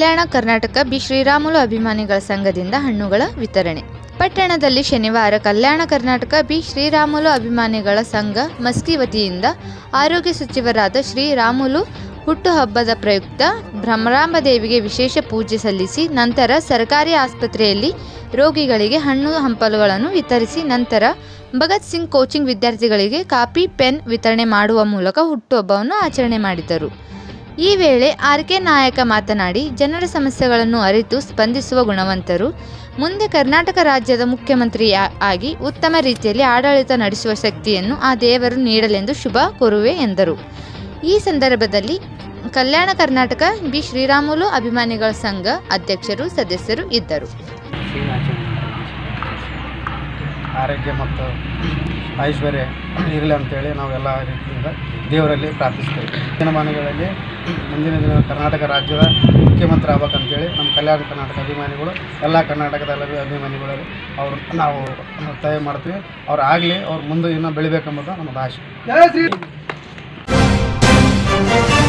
ಕಲ್ಯಾಣ Karnataka B Sriramulu ಅಭಿಮಾನಿಗಳ ಸಂಘದಿಂದ ಹಣ್ಣುಗಳ ವಿತರಣೆ ಪಟ್ಟಣದಲ್ಲಿ ಶನಿವಾರ ಕಲ್ಯಾಣ ಕರ್ನಾಟಕ ಬಿ ಶ್ರೀರಾಮುಲು ಅಭಿಮಾನಿಗಳ ಸಂಘ ಮಸ್ಕಿ ವತಿಯಿಂದ ಆರೋಗ್ಯ ಸಚಿವರಾದ ಶ್ರೀರಾಮುಲು ಹುಟ್ಟುಹಬ್ಬದ ಪ್ರಯುಕ್ತ ಭ್ರಮರಾಂಬ ದೇವಿಗೆ ವಿಶೇಷ ಪೂಜೆ ಸಲ್ಲಿಸಿ ನಂತರ ಸರ್ಕಾರಿ ಆಸ್ಪತ್ರೆಯಲ್ಲಿ ರೋಗಿಗಳಿಗೆ ಹಣ್ಣು ಹಂಪಲುಗಳನ್ನು ವಿತರಿಸಿ ನಂತರ ಭಗತ್ ಸಿಂಗ್ ಕೋಚಿಂಗ್ ವಿದ್ಯಾರ್ಥಿಗಳಿಗೆ ಕಾಪಿ ಪೆನ್ ವಿತರಣೆ ಮಾಡುವ ಮೂಲಕ ಹುಟ್ಟುಹಬ್ಬವನ್ನು ಆಚರಣೆ ಮಾಡಿದರು ಈ ವೇಳೆ ಆರ್ ಕೆ ನಾಯಕ ಮಾತನಾಡಿ ಜನರ ಸಮಸ್ಯೆಗಳನ್ನು ಅರಿತು ಸ್ಪಂದಿಸುವ ಗುಣವಂತರು ಮುಂದೆ ಕರ್ನಾಟಕ ರಾಜ್ಯದ ಮುಖ್ಯಮಂತ್ರಿ ಯಾ- ಆಗಿ ಉತ್ತಮ ರೀತಿಯಲ್ಲಿ ಆಡಳಿತ ನಡೆಸುವ ಶಕ್ತಿಯನ್ನು ಆ ದೇವರು ನೀಡಲೆಂದು ಶುಭ ಕೋರುವೆ ಎಂದರು ಈ ಸಂದರ್ಭದಲ್ಲಿ ಕಲ್ಯಾಣ ಕರ್ನಾಟಕ ಬಿ ಶ್ರೀರಾಮುಲು ಅಭಿಮಾನಿಗಳ ಸಂಘ ಅಧ್ಯಕ್ಷರು ಸದಸ್ಯರು ಇದ್ದರು ಆರೋಗ್ಯ ಮತ್ತು ಐಶ್ವರ್ಯ ಇರಲಿ ಅಂತೇಳಿ ನಾವೆಲ್ಲ ರೀತಿಯಿಂದ ದೇವರಲ್ಲಿ ಪ್ರಾರ್ಥಿಸ್ತೇವೆ ದಿನಮಾನಗಳಲ್ಲಿ ಮುಂದಿನ ದಿನ ಕರ್ನಾಟಕ ರಾಜ್ಯದ ಮುಖ್ಯಮಂತ್ರಿ ಆಗ್ಬೇಕಂತೇಳಿ ನಮ್ಮ ಕಲ್ಯಾಣ ಕರ್ನಾಟಕ ಅಭಿಮಾನಿಗಳು ಎಲ್ಲ ಕರ್ನಾಟಕದ ಎಲ್ಲ ಅಭಿಮಾನಿಗಳು ಅವರು ನಾವು ಒತ್ತಾಯ ಮಾಡ್ತೀವಿ ಅವ್ರು ಆಗಲಿ ಅವ್ರು ಮುಂದೆ ಇನ್ನೂ ಬೆಳಿಬೇಕೆಂಬುದು ನಮ್ಮದು ಆಶೆ